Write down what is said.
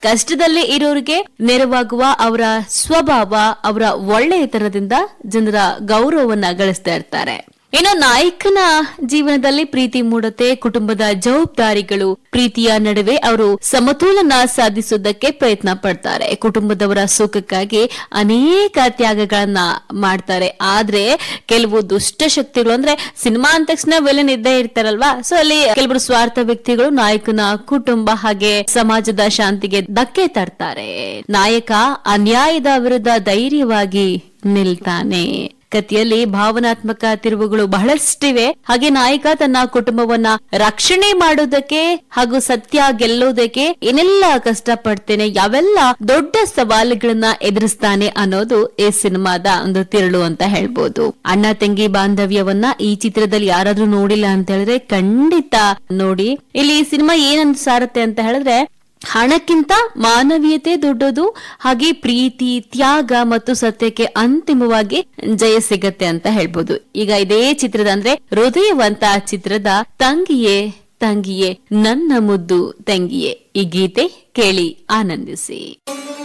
ಕಷ್ಟದಲ್ಲಿ ಇರೋರಿಗೆ ನೆರವಾಗುವ ಅವರ ಸ್ವಭಾವ ಅವರ ಒಳ್ಳೆಯತನದಿಂದ ಜನರ ಗೌರವವನ್ನ ಗಳಿಸ್ತಾ ಇರ್ತಾರೆ ಇನ್ನು ನಾಯಕನ ಜೀವನದಲ್ಲಿ ಪ್ರೀತಿ ಮೂಡತೆ ಕುಟುಂಬದ ಜವಾಬ್ದಾರಿಗಳು ಪ್ರೀತಿಯ ನಡುವೆ ಅವರು ಸಮತೋಲನ ಸಾಧಿಸುವುದಕ್ಕೆ ಪ್ರಯತ್ನ ಪಡ್ತಾರೆ ಕುಟುಂಬದವರ ಸುಖಕ್ಕಾಗಿ ಅನೇಕ ತ್ಯಾಗಗಳನ್ನ ಮಾಡ್ತಾರೆ ಆದ್ರೆ ಕೆಲವು ದುಷ್ಟ ಶಕ್ತಿಗಳು ಅಂದ್ರೆ ಸಿನಿಮಾ ಅಂದ ತಕ್ಷಣ ವಿಲನ್ ಇದ್ದೇ ಇರ್ತಾರಲ್ವಾ ಸೊ ಅಲ್ಲಿ ಕೆಲವರು ಸ್ವಾರ್ಥ ವ್ಯಕ್ತಿಗಳು ನಾಯಕನ ಕುಟುಂಬ ಹಾಗೆ ಸಮಾಜದ ಶಾಂತಿಗೆ ಧಕ್ಕೆ ತರ್ತಾರೆ ನಾಯಕ ಅನ್ಯಾಯದ ವಿರುದ್ಧ ಧೈರ್ಯವಾಗಿ ನಿಲ್ತಾನೆ ಕಥೆಯಲ್ಲಿ ಭಾವನಾತ್ಮಕ ತಿರುವುಗಳು ಬಹಳಷ್ಟಿವೆ ಹಾಗೆ ನಾಯಕ ತನ್ನ ಕುಟುಂಬವನ್ನ ರಕ್ಷಣೆ ಮಾಡೋದಕ್ಕೆ ಹಾಗೂ ಸತ್ಯ ಗೆಲ್ಲೋದಕ್ಕೆ ಏನೆಲ್ಲ ಕಷ್ಟ ಪಡ್ತೇನೆ ಯಾವೆಲ್ಲ ದೊಡ್ಡ ಸವಾಲುಗಳನ್ನ ಎದುರಿಸ್ತಾನೆ ಅನ್ನೋದು ಈ ಸಿನಿಮಾದ ಒಂದು ತಿರುಳು ಅಂತ ಹೇಳ್ಬೋದು ಅಣ್ಣ ತಂಗಿ ಬಾಂಧವ್ಯವನ್ನ ಈ ಚಿತ್ರದಲ್ಲಿ ಯಾರಾದ್ರೂ ನೋಡಿಲ್ಲ ಅಂತ ಹೇಳಿದ್ರೆ ಖಂಡಿತ ನೋಡಿ ಇಲ್ಲಿ ಈ ಸಿನಿಮಾ ಏನಂತ ಸಾರುತ್ತೆ ಅಂತ ಹೇಳಿದ್ರೆ ಹಣಕ್ಕಿಂತ ಮಾನವೀಯತೆ ದೊಡ್ಡದು ಹಾಗೆ ಪ್ರೀತಿ ತ್ಯಾಗ ಮತ್ತು ಸತ್ಯಕ್ಕೆ ಅಂತಿಮವಾಗಿ ಜಯ ಸಿಗತ್ತೆ ಅಂತ ಹೇಳ್ಬೋದು ಈಗ ಇದೇ ಚಿತ್ರದ ಅಂದ್ರೆ ಹೃದಯವಂತ ಚಿತ್ರದ ತಂಗಿಯೇ ತಂಗಿಯೇ ನನ್ನ ಮುದ್ದು ತಂಗಿಯೇ ಈ ಗೀತೆ ಕೇಳಿ ಆನಂದಿಸಿ